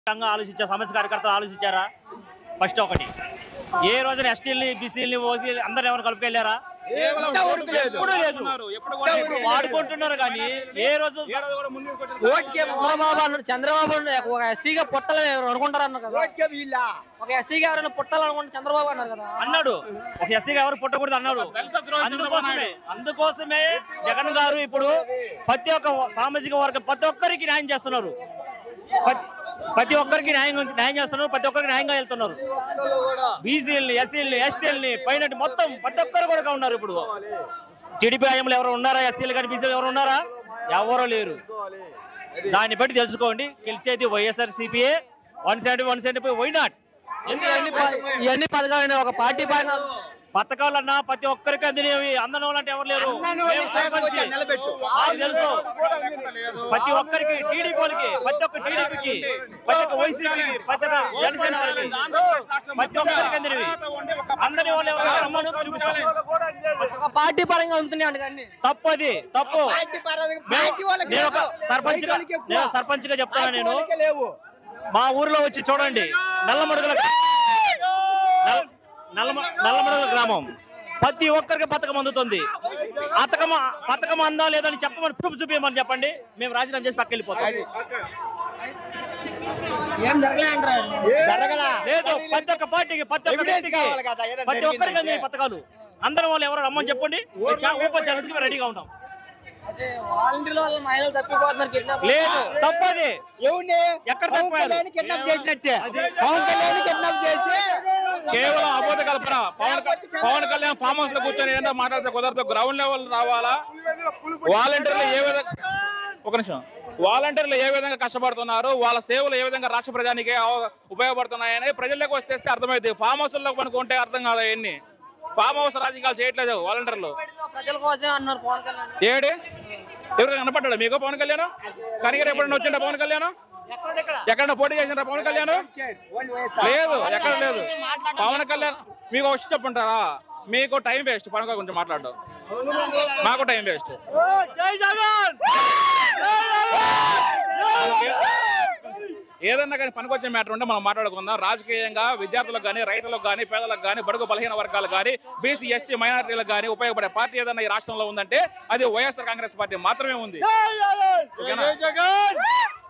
విధంగా ఆలోచించారు సమస్య కార్యకర్తలు ఆలోచించారా ఫస్ట్ ఒకటి ఏ రోజున ఎస్టీల్ని బీసీలని ఓసీ అందరు ఎవరు కలుపుకెళ్ళారా ఇంతవరకు లేదు ఎప్పుడు లేదు ఇప్పుడు వాడుకుంటున్నారు కానీ ఏ రోజు ఓటుకే చంద్రబాబు అన్నాడు చంద్రబాబు అన్నాడు ఒక ఎస్సీగా పుట్టలు అనుకుంటారు అన్నారు కదా ఓటుకే వీళ్ళ ఒక ఎస్సీగా ఎవరైనా పుట్టాలి అనుకుంటే చంద్రబాబు అన్నారు కదా అన్నాడు ఒక ఎస్సీగా ఎవరు పుట్టకూడదు అన్నాడు అందుకోసమే అందుకోసమే జగన్ గారు ఇప్పుడు ప్రతి ఒక్క సామాజిక వర్గం ప్రతి ఒక్కరికి న్యాయం చేస్తున్నారు ప్రతి- ప్రతి ఒక్కరికి న్యాయం న్యాయం చేస్తున్నారు ప్రతి ఒక్కరికి న్యాయంగా వెళ్తున్నారు బీసీలని ఎస్సీలని ఎస్టీలని పైన మొత్తం ప్రతి ఒక్కరు కూడా ఉన్నారు ఇప్పుడు టీడీపీ హయాంలో ఎవరు ఉన్నారా ఎస్సీలు కానీ బీసీలు ఎవరు ఉన్నారా ఎవరు లేరు దాన్ని బట్టి తెలుసుకోండి గెలిచేది YSR CPA one seventy one seventy five why not ఇవన్నీ ప- ఇవన్నీ పథకాలు ఒక పార్టీ పైన పథకాలన్నా ప్రతి ఒక్కరికి అందినవి అందని వాళ్ళంటే ఎవరు లేరు అందరిని వాళ్ళని మేము సర్పంచి. తీసుకొచ్చి నిలబెట్టు. మాకు తెలుసు ప్రతి ఒక్కరికి టీడీపీ వాళ్ళకి ప్రతి ఒక్క టీడీపీకి ప్రతి ఒక్క వైసీపీకి ప్రతి ఒక్క జనసేన వాళ్ళకి ప్రతి ఒక్కరికి అందినవి అందరి వాళ్ళు ఎవరు రమ్మని చూపిస్తాం ఒక పార్టీ పరంగా అందుతున్నాయి అండి అన్ని తప్పది తప్పు పార్టీ పరంగా మేము- పార్టీ వాళ్ళకి నేను ఒక లేదు. సర్పంచ్ గా రైతులకి ఎక్కువ. నేను సర్పంచ్ గా చెప్తాను పార్టీ నేను వాళ్ళకే లేవు మా ఊర్లో వచ్చి చూడండి నల్లమడుగుల నల్ల- నల్లమ- నల్లమడుగుల గ్రామం ప్రతి ఒక్కరికి పథకం అందుతుంది పథకం పథకం అందా లేదని చెప్పమని ప్రూఫ్ చూపించమని చెప్పండి మేము రాజీనామా చేసి పక్క వెళ్ళిపోతాం ఏం జరగలే అంటారు జరగలా లేదు ప్రతి ఒక్క పార్టీకి ప్రతి ఒక్క Evidence వ్యక్తికి కావాలి కదా, ఏదైనా ప్రతి ఒక్కరికి జరిగిందంటే. అందిన పథకాలు అందరం వాళ్ళు ఎవరు రమ్మని చెప్పండి ఓపెన్ ఛాలెంజ్ కి మేము రెడీగా ఉంటాం అదే వాలంటీర్ల వల్ల మహిళలు తప్పిపోతున్నారు కిడ్నాప్ లేదు తప్పది ఎవరిని ఎక్కడ పవన్ తప్పారు? కళ్యాణ్ కిడ్నాప్ చేసినట్టే పవన్ కళ్యాణ్ కిడ్నాప్ చేసి కేవలం అబోధ కల్పన పవన్ పవన్ కళ్యాణ్ ఫామ్ హౌస్ లో కూర్చొని ఏంటో మాట్లాడితే కుదరదు గ్రౌండ్ లెవెల్ రావాలా వాలంటీర్లు ఏ విధంగా ఒక నిమిషం వాలంటీర్లు ఏ విధంగా కష్టపడుతున్నారు వాళ్ళ సేవలు ఏ విధంగా రాష్ట్ర ప్రజానికి అవ- ఉపయోగపడుతున్నాయని ప్రజల్లోకి వచ్చేస్తే అర్థమైంది ఫామ్ హౌస్ లో పనుకుంటే అర్థం కాదు అవన్నీ ఫామ్ హౌస్ రాజకీయాలు చేయట్లేదు వాలంటీర్లు ప్రజల కోసమే అన్నారు పవన్ కళ్యాణ్ ఏడి ఎవరు కనపడ్డాడు మీకు పవన్ కళ్యాణ్ కనిగిరి ఎప్పుడైనా వచ్చిండ పవన్ కళ్యాణ్ ఎక్కడెక్కడ ఎక్కడైనా పోటీ చేసిండ్రా పవన్ కళ్యాణ్ లేదు ఎక్కడ లేదు పవన్ కళ్యాణ్ మీకు వచ్చి చెప్పుంటారా మీకు టైం వేస్ట్ పవన్ కళ్యాణ్ గురించి మాట్లాడడం మాకు టైం వేస్ట్ జై జగన్ ఏదన్నా కానీ పనికొచ్చే మ్యాటర్ ఉంటే మనం మాట్లాడుకుందాం రాజకీయంగా విద్యార్థులకు కానీ రైతులకు కానీ పేదలకు కానీ బడుగు బలహీన వర్గాలకు కానీ బీసీ ఎస్టీ మైనారిటీలకు కానీ ఉపయోగపడే పార్టీ ఏదన్నా ఈ రాష్ట్రంలో ఉందంటే అది వైఎస్ఆర్ కాంగ్రెస్ పార్టీ మాత్రమే ఉంది ఓకేనా?